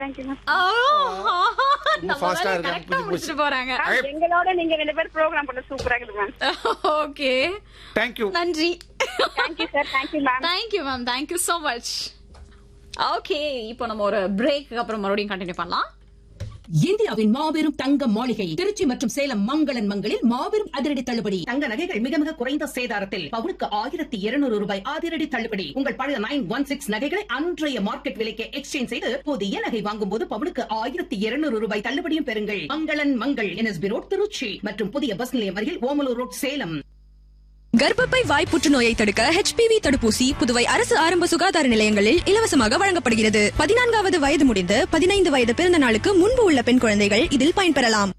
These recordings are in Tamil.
தேங்க்யூ மேம் ஓ, நம்ம fast ஆ வேலையை இருக்காங்க, correct ஆ புரிஞ்சு முடிச்சிட்டு போறாங்க எங்களோட நீங்க ரெண்டு பேரும் ப்ரோக்ராம் பண்ண சூப்பரா இருக்குது மேம் ஓகே தேங்க்யூ நன்றி thank you sir thank you ma'am thank you ma'am thank you so much okay இப்போ நம்ம ஒரு பிரேக் அப்புறம் மறுபடியும் கண்டினியூ பண்ணலாம் இந்தியாவின் மாபெரும் தங்க மாளிகை திருச்சி மற்றும் சேலம் மங்களன் மங்களில் மாபெரும் அதிரடி தள்ளுபடி தங்க நகைகள் மிக மிக குறைந்த சேதாரத்தில் பவுனுக்கு ஆயிரத்தி இருநூறு ரூபாய் அதிரடி தள்ளுபடி உங்கள் பழைய நைன் ஒன் சிக்ஸ் நகைகளை அன்றைய மார்க்கெட் விலைக்கு எக்ஸ்சேஞ்ச் செய்து புதிய நகை வாங்கும் போது பவுனுக்கு ஆயிரத்தி இருநூறு ரூபாய் தள்ளுபடியும் பெறுங்கள் மங்களன் மங்கள் என்எஸ்பி ரோட் திருச்சி மற்றும் புதிய பஸ் நிலையம் அருகில் ஓமலூர் ரோட் சேலம் கர்ப்பப்பை வாய் புற்றுநோயை தடுக்க ஹெச்பிவி தடுப்பூசி புதுவை அரசு ஆரம்ப சுகாதார நிலையங்களில் இலவசமாக வழங்கப்படுகிறது பதினான்காவது வயது முடிந்து பதினைந்து வயது பிறந்த நாளுக்கு முன்பு உள்ள பெண் குழந்தைகள் இதில் பயன்பெறலாம்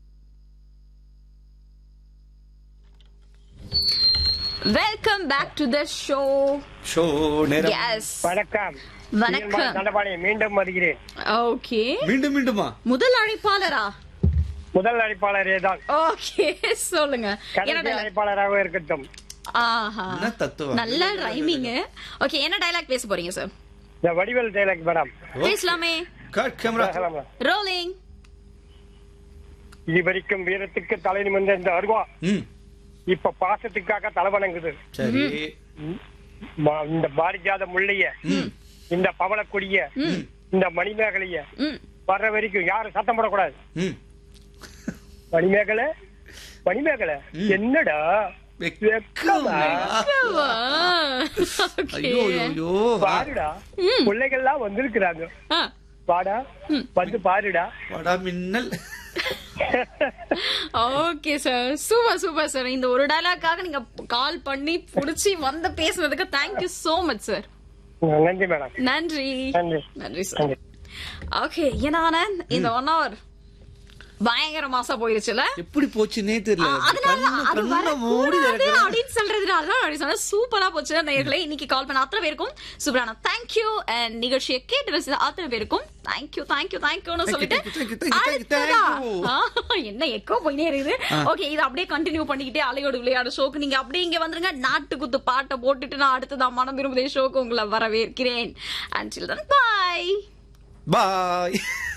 welcome back to the show show நேரம் எஸ் வணக்கம் வணக்கம். தண்டபாணி மீண்டும் வருகிறேன் ஓகே மீண்டும் மீண்டுமா முதல் அழைப்பாளரா முதல் அழைப்பாளரே தான் ஓகே சொல்லுங்க என்ன கடைசி dialogue? அழைப்பாளராக இருக்கட்டும் ஆஹா என்ன தத்துவம் நல்ல ரைமிங் ஓகே என்ன டயலாக் பேச போறீங்க சார் இந்த வடிவேல் டைலாக் மேடம் பேசலாமே கட் கேமரா பேசலாமா? ரோலிங் இதுவரைக்கும் வீரத்துக்கு தலை நிமிர்ந்த இந்த அருவா ம் இப்ப பாசத்துக்காக தலை வணங்குது சரி ம- இந்த பாரிஜாத முள்ளைய இந்த பவளக்கொடிய இந்த மணிமேகலைய ம் வர்ற வரைக்கும் யாரும் சத்தம் போடக்கூடாது ம் மணிமேகலை மணிமேகலை என்னடா வெக்கமா? ஐயோ ஐயோ பாருடா பிள்ளைகள்லாம் வந்திருக்கிறாங்க வாடா வந்து பாருடா வடா மின்னல் okay sir super super sir இந்த ஒரு டயலாக்காக நீங்க கால் பண்ணி புடிச்சு வந்து பேசுனதுக்கு தேங்க்யூ சோ மச் சார் நன்றி மேடம் நன்றி நன்றி நன்றி சார் நன்றி ஓகே ஏன்னா இந்த ஒன் ஹவர் பயங்கர மாசா போயிருச்சுல எப்படி போச்சுன்னே தெரியல ஆ, அதனால கண்ணு- அது கண்ணை மூடி வரக்கூடாது திறக்கிறேன். அப்படின்னு சொல்றதுனால தான் அப்படி சொன்னா சூப்பரா போச்சு நேயர்களே இன்னைக்கு கால் பண்ண அத்தனை பேருக்கும் சூப்பரான தேங்க்யூ அண்ட் நிகழ்ச்சியை கேட்டு ரசித்த அத்தனை பேருக்கும் தேங்க்யூ தேங்க்யூ தேங்க்யூன்னு Thank you, சொல்லிட்டு thank you, thank you, thank you, thank you, அடுத்ததா, ஆ, என்ன எக்கோ போயினே இருக்குது ஓகே இது அப்படியே கண்டினியூ பண்ணிக்கிட்டே அலையோடு விளையாடு ஷோக்கு நீங்க அப்படியே இங்க வந்துருங்க நாட்டு குத்து பாட்டை போட்டுட்டு நான் அடுத்ததா மனம் விரும்புதே ஷோக்கு உங்களை வரவேற்கிறேன் அண்ட் சில்ட்ரன் பாய் பாய்